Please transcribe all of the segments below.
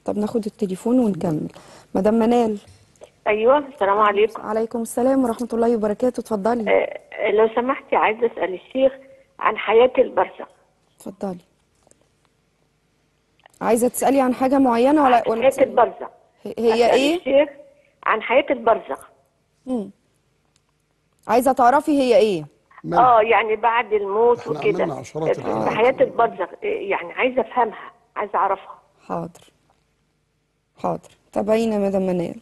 طب ناخد التليفون ونكمل مدام منال ايوه السلام عليكم عليكم السلام ورحمه الله وبركاته اتفضلي آه، لو سمحتي عايزه اسال الشيخ عن حياه البرزخ اتفضلي عايزه تسالي عن حاجه معينه ولا ولا حياه تسألي؟ البرزخ هي- هي أسأل ايه الشيخ عن حياه البرزخ مم. عايزه تعرفي هي ايه اه يعني بعد الموت إحنا وكده عملنا عشرات في الحلقات. حياه البرزخ آه، يعني عايزه افهمها عايزه اعرفها حاضر حاضر تابعينا مدام منال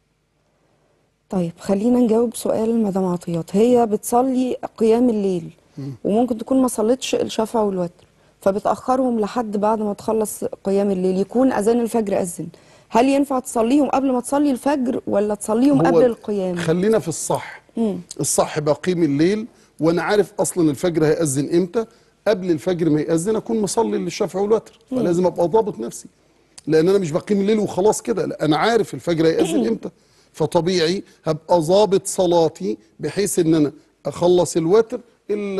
طيب خلينا نجاوب سؤال مدام عطيات هي بتصلي قيام الليل وممكن تكون ما صلتش الشفع والوتر فبتأخرهم لحد بعد ما تخلص قيام الليل يكون أذان الفجر أذن هل ينفع تصليهم قبل ما تصلي الفجر ولا تصليهم هو قبل القيام خلينا في الصح الصح بقيم الليل وانا عارف اصلا الفجر هيأذن امتى قبل الفجر ما يأذن اكون مصلي للشفع والوتر فلازم ابقى ضابط نفسي لان انا مش بقيم الليل وخلاص كده لا انا عارف الفجر هيأذن امتى فطبيعي هبقى ضابط صلاتي بحيث ان انا اخلص الوتر ال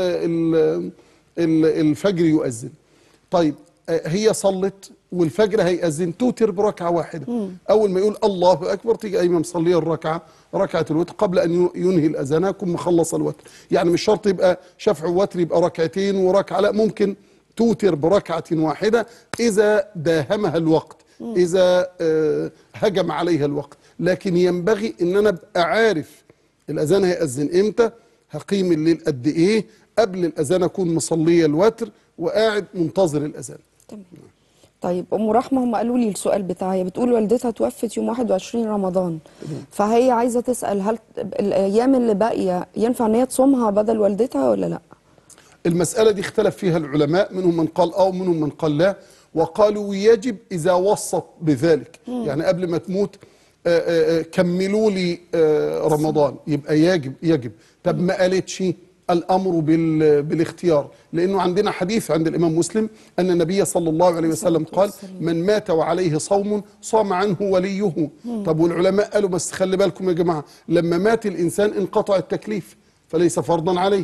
ال ال الفجر يؤذن طيب آه، هي صلت والفجر هيأذن توتر بركعة واحدة أول ما يقول الله أكبر تيجي قايمة مصلية الركعة ركعة الوتر قبل أن ي- ينهي الأذان أكون مخلص الوتر يعني مش شرط يبقى شفع ووتر يبقى ركعتين وركعة لا ممكن توتر بركعة واحدة إذا داهمها الوقت إذا آه، هجم عليها الوقت لكن ينبغي أن أنا أبقى عارف الأذان هيأذن إمتى هقيم الليل قد إيه قبل الأذان أكون مصلية الوتر وقاعد منتظر الأذان تمام طيب ام رحمه هم قالوا لي السؤال بتاعي بتقول والدتها توفت يوم 21 رمضان فهي عايزه تسال هل الايام اللي باقيه ينفع ان هي تصومها بدل والدتها ولا لا المسألة دي اختلف فيها العلماء منهم من قال آه ومنهم من قال لا وقالوا يجب إذا وصت بذلك يعني قبل ما تموت آه، آه، آه، كملوا لي آه، رمضان يبقى يجب يجب طب ما قالتش الأمر بال بالاختيار لأنه عندنا حديث عند الإمام مسلم أن النبي صلى الله عليه وسلم قال من مات وعليه صوم صام عنه وليه طب والعلماء قالوا بس خلي بالكم يا جماعة لما مات الإنسان انقطع التكليف فليس فرضا عليه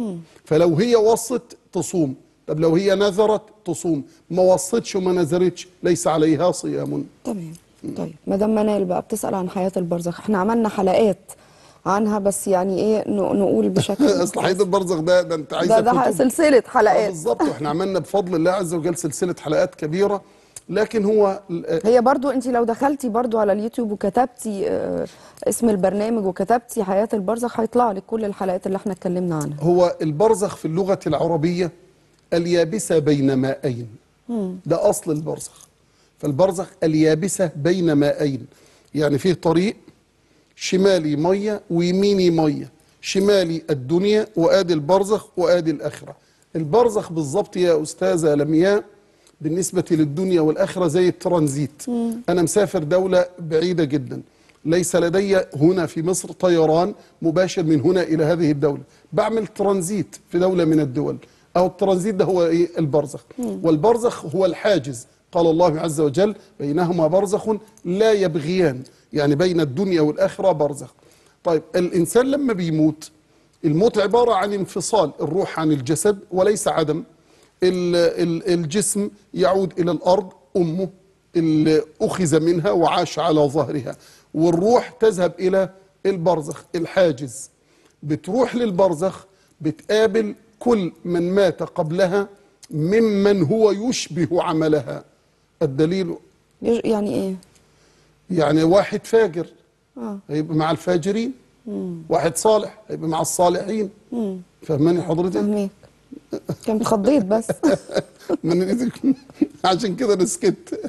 فلو هي وصت تصوم طب لو هي نذرت تصوم ما وصتش وما نذرتش ليس عليها صيام تمام طيب مدام منال بقى بتسال عن حياه البرزخ احنا عملنا حلقات عنها بس يعني ايه ن- نقول بشكل اصل حياه البرزخ ده ده انت عايزه ده ده كتب. سلسله آه حلقات بالظبط واحنا عملنا بفضل الله عز وجل سلسله حلقات كبيره لكن هو آه، هي برضو انت لو دخلتي برضو على اليوتيوب وكتبتي آه، اسم البرنامج وكتبتي حياه البرزخ هيطلع لك كل الحلقات اللي احنا اتكلمنا عنها هو البرزخ في اللغه العربيه اليابسه بين مائين ده اصل البرزخ فالبرزخ اليابسه بين مائين يعني فيه طريق شمالي ميه ويميني ميه شمالي الدنيا وادي البرزخ وادي الاخره البرزخ بالظبط يا استاذه لمياء بالنسبه للدنيا والاخره زي الترانزيت انا مسافر دوله بعيده جدا ليس لدي هنا في مصر طيران مباشر من هنا الى هذه الدوله بعمل ترانزيت في دوله من الدول او الترانزيت ده هو ايه البرزخ والبرزخ هو الحاجز قال الله عز وجل بينهما برزخ لا يبغيان يعني بين الدنيا والآخرة برزخ طيب الإنسان لما بيموت الموت عبارة عن انفصال الروح عن الجسد وليس عدم ال- ال- الجسم يعود إلى الأرض أمه اللي أخذ منها وعاش على ظهرها والروح تذهب إلى البرزخ الحاجز بتروح للبرزخ بتقابل كل من مات قبلها ممن هو يشبه عملها الدليل يج- يعني ايه يعني واحد فاجر اه هيبقى مع الفاجرين واحد صالح هيبقى مع الصالحين فهماني حضرتك فهميك كان اتخضيت بس من ايدك عشان كده انا سكت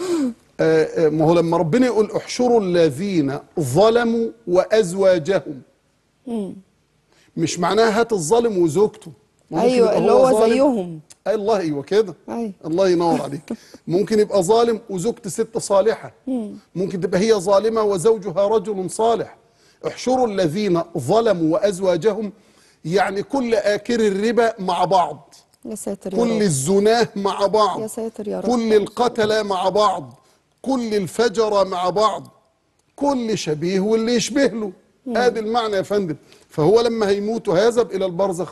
آه، آه، ما هو لما ربنا يقول احشروا الذين ظلموا وازواجهم مش معناها هات الظالم وزوجته ما ممكن ايوه يبقى اللي هو ظالم. زيهم أي الله ايوه كده أيوة. الله ينور عليك ممكن يبقى ظالم وزوجته ست صالحه ممكن تبقى هي ظالمه وزوجها رجل صالح احشروا الذين ظلموا وازواجهم يعني كل اكل الربا مع بعض يا ساتر يا كل رب الزناه مع بعض يا ساتر يا رب. كل القتله مع بعض كل الفجره مع بعض كل شبيه واللي يشبه له ادي المعنى يا فندم فهو لما هيموت وهيذهب الى البرزخ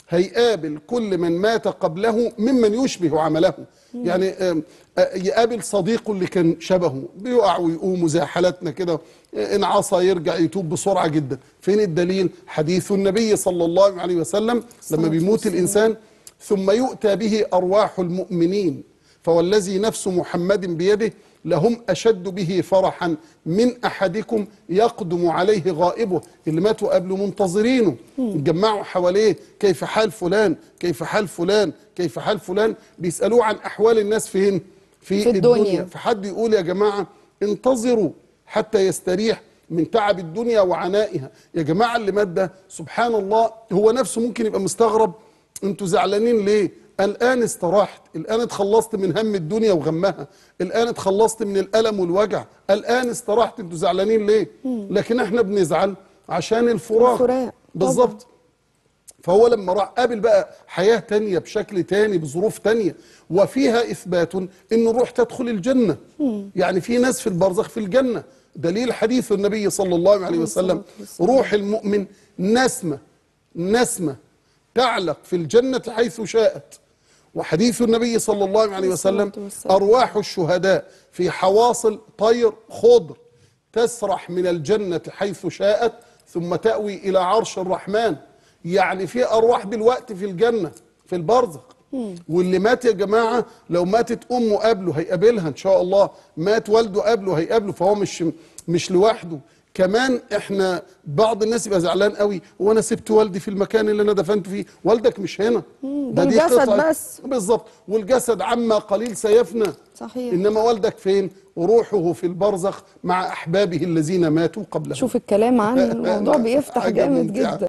هيقابل كل من مات قبله ممن يشبه عمله يعني آم، آه، يقابل صديقه اللي كان شبهه بيقع ويقوم زي حالتنا كده آه، ان عصى يرجع يتوب بسرعه جدا فين الدليل حديث النبي صلى الله عليه وسلم لما بيموت الانسان ثم يؤتى به ارواح المؤمنين فوالذي نفس محمد بيده لهم أشد به فرحا من أحدكم يقدم عليه غائبه اللي ماتوا قبل منتظرينه اتجمعوا حواليه كيف حال فلان كيف حال فلان كيف حال فلان بيسألوه عن أحوال الناس فين في, في الدنيا. الدنيا فحد يقول يا جماعة انتظروا حتى يستريح من تعب الدنيا وعنائها يا جماعة اللي مات ده سبحان الله هو نفسه ممكن يبقى مستغرب انتوا زعلانين ليه الآن استراحت الآن اتخلصت من هم الدنيا وغمها الآن اتخلصت من الألم والوجع الآن استراحت انتوا زعلانين ليه لكن احنا بنزعل عشان الفراق الفراق. بالظبط فهو لما راح قابل بقى حياة تانية بشكل تاني بظروف تانية وفيها إثبات إن الروح تدخل الجنة يعني في ناس في البرزخ في الجنة دليل حديث النبي صلى الله عليه وسلم روح المؤمن نسمة نسمة تعلق في الجنة حيث شاءت وحديث النبي صلى الله عليه وسلم الصلاة والسلام. أرواح الشهداء في حواصل طير خضر تسرح من الجنة حيث شاءت ثم تأوي إلى عرش الرحمن يعني في أرواح دلوقتي في الجنة في البرزخ واللي مات يا جماعة لو ماتت أمه قبله هيقابلها إن شاء الله مات والده قبله هيقابله فهو مش مش لوحده كمان احنا بعض الناس يبقى زعلان قوي وانا سبت والدي في المكان اللي انا دفنته فيه والدك مش هنا ده دي الجسد قطعة- بس. بالظبط والجسد عما قليل سيفنى صحيح. انما والدك فين روحه في البرزخ مع احبابه الذين ماتوا قبله شوف الكلام عن الموضوع بيفتح حاجة جامد ممتعة. جدا